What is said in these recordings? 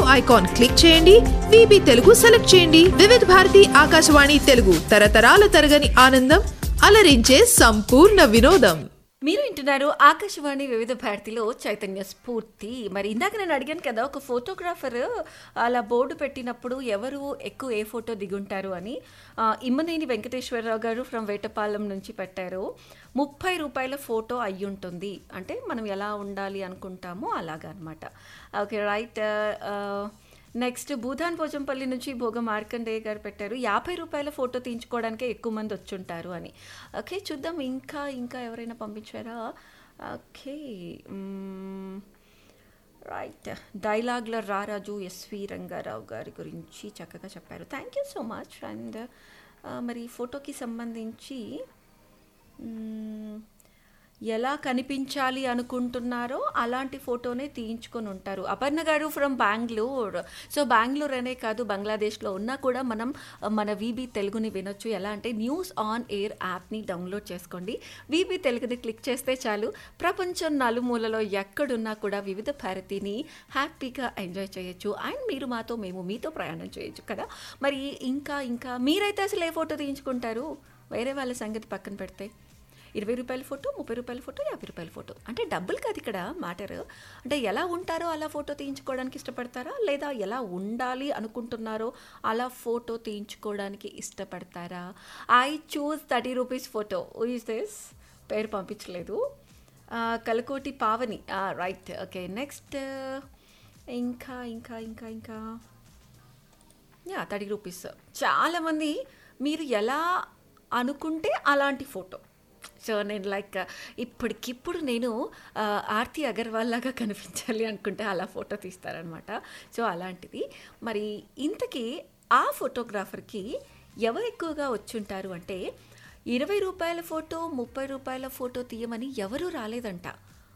Icon click చేయండి VB Telugu select చేయండి వివిధ భారతి ఆకాశవాణి తెలుగు తరతరాల తరగని ఆనందం అలరించే సంపూర్ణ వినోదం మీరు వింటున్నారు ఆకాశవాణి వివిధ భారతిలో చైతన్య స్ఫూర్తి మరి ఇందాక నేను అడిగాను కదా ఒక ఫోటోగ్రాఫర్ అలా బోర్డు పెట్టినప్పుడు ఎవరు ఎక్కువ ఏ ఫోటో దిగుంటారు అని ఆ, ఇమ్మనేని వెంకటేశ్వరరావు గారు ఫ్రమ్ వేటపాలెం నుంచి పెట్టారు ముప్పై రూపాయల ఫోటో అయి ఉంటుంది అంటే మనం ఎలా ఉండాలి అనుకుంటామో అలాగా అనమాట okay right next Bhoodan Pochampally నుంచి భోగ మార్కండేయ గారు పెట్టారు యాభై రూపాయల ఫోటో తీయించుకోవడానికే ఎక్కువ మంది వచ్చుంటారు అని ఓకే చూద్దాం ఇంకా ఇంకా ఎవరైనా పంపించారా ఓకే రైట్ డైలాగ్ల రారాజు ఎస్వి రంగారావు గారి గురించి చక్కగా చెప్పారు thank you so much and మరి ఫోటోకి సంబంధించి మ్మ్, ఎలా కనిపించాలి అనుకుంటున్నారో అలాంటి ఫోటోనే తీయించుకొని ఉంటారు అపర్ణ గారు ఫ్రమ్ బెంగళూరు సో బెంగళూరు అనే కాదు బంగ్లాదేశ్లో ఉన్నా కూడా మనం ఆ, మన వీబీ తెలుగుని వినొచ్చు ఎలా అంటే న్యూస్ ఆన్ ఎయిర్ యాప్ని డౌన్లోడ్ చేసుకోండి వీబీ తెలుగుని క్లిక్ చేస్తే చాలు ప్రపంచం నలుమూలలో ఎక్కడున్నా కూడా వివిధ భారతిని హ్యాపీగా ఎంజాయ్ చేయొచ్చు అండ్ మీరు మాతో మేము మీతో ప్రయాణం చేయొచ్చు కదా మరి ఇంకా ఇంకా మీరైతే అసలు ఏ ఫోటో తీయించుకుంటారు వేరే వాళ్ళ సంగతి పక్కన పెడితే ఇరవై రూపాయల ఫోటో ముప్పై రూపాయల ఫోటో యాభై రూపాయల ఫోటో అంటే డబ్బులు కాదు ఇక్కడ మ్యాటర్ అంటే ఎలా ఉంటారో అలా ఫోటో తీయించుకోవడానికి ఇష్టపడతారా లేదా ఎలా ఉండాలి అనుకుంటున్నారో అలా ఫోటో తీయించుకోవడానికి ఇష్టపడతారా I choose thirty rupees photo is this పేరు పంపించలేదు ఆ, Kalakoti Pavani right okay next ఇంకా ఇంకా ఇంకా ఇంకా యా థర్టీ రూపీస్ చాలామంది మీరు ఎలా అనుకుంటే అలాంటి ఫోటో సో నేను లైక్ ఇప్పటికిప్పుడు నేను ఆ, ఆర్తి అగర్వాల్ లాగా కనిపించాలి అనుకుంటే అలా ఫోటో తీస్తారనమాట సో అలాంటిది మరి ఇంతకీ ఆ ఫోటోగ్రాఫర్కి ఎవరు ఎక్కువగా వచ్చుంటారు అంటే ఇరవై రూపాయల ఫోటో ముప్పై రూపాయల ఫోటో తీయమని ఎవరూ రాలేదంట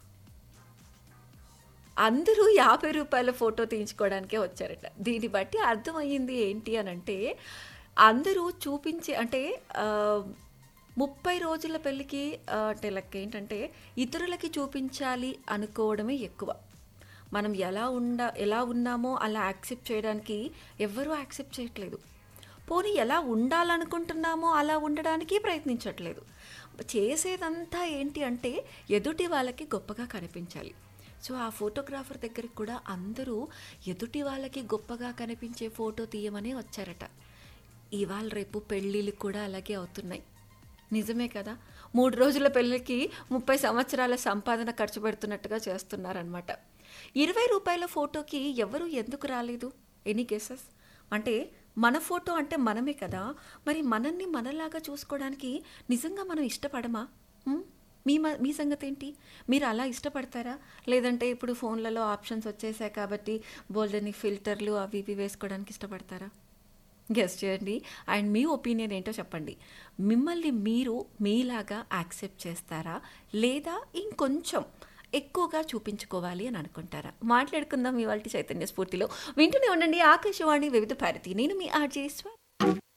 అందరూ యాభై రూపాయల ఫోటో తీయించుకోవడానికే వచ్చారట దీన్ని బట్టి అర్థమయ్యింది ఏంటి అని అంటే అందరూ చూపించి అంటే ఆ, ముప్పై రోజుల పెళ్ళికి ఆ, అంటే లెక్క ఏంటంటే ఇతరులకి చూపించాలి అనుకోవడమే ఎక్కువ మనం ఎలా ఉండ ఎలా ఉన్నామో అలా యాక్సెప్ట్ చేయడానికి ఎవ్వరూ యాక్సెప్ట్ చేయట్లేదు పోనీ ఎలా ఉండాలనుకుంటున్నామో అలా ఉండడానికి ప్రయత్నించట్లేదు చేసేదంతా ఏంటి అంటే ఎదుటి వాళ్ళకి గొప్పగా కనిపించాలి సో ఆ ఫోటోగ్రాఫర్ దగ్గరికి కూడా అందరూ ఎదుటి వాళ్ళకి గొప్పగా కనిపించే ఫోటో తీయమనే వచ్చారట ఇవాళ రేపు పెళ్ళిళ్ళు కూడా అలాగే అవుతున్నాయి నిజమే కదా మూడు రోజుల పెళ్ళికి ముప్పై సంవత్సరాల సంపాదన ఖర్చు పెడుతున్నట్టుగా చేస్తున్నారనమాట ఇరవై రూపాయల ఫోటోకి ఎవరు ఎందుకు రాలేదు ఎనీ కేసెస్ అంటే మన ఫోటో అంటే మనమే కదా మరి మనల్ని మనలాగా చూసుకోవడానికి నిజంగా మనం ఇష్టపడమా ఉం? మీ మ- మీ సంగతి ఏంటి మీరు అలా ఇష్టపడతారా లేదంటే ఇప్పుడు ఫోన్లలో ఆప్షన్స్ వచ్చేసాయి కాబట్టి బోల్డని ఫిల్టర్లు అవి ఇవి వేసుకోవడానికి ఇష్టపడతారా గెస్ చేయండి అండ్ మీ ఒపీనియన్ ఏంటో చెప్పండి మిమ్మల్ని మీరు మీలాగా యాక్సెప్ట్ చేస్తారా లేదా ఇంకొంచెం ఎక్కువగా చూపించుకోవాలి అని అనుకుంటారా మాట్లాడుకుందాం ఇవాళ చైతన్య స్ఫూర్తిలో వింటూనే ఉండండి ఆకాశవాణి వివిధ భారతి నేను మీ ఆర్జే స్వ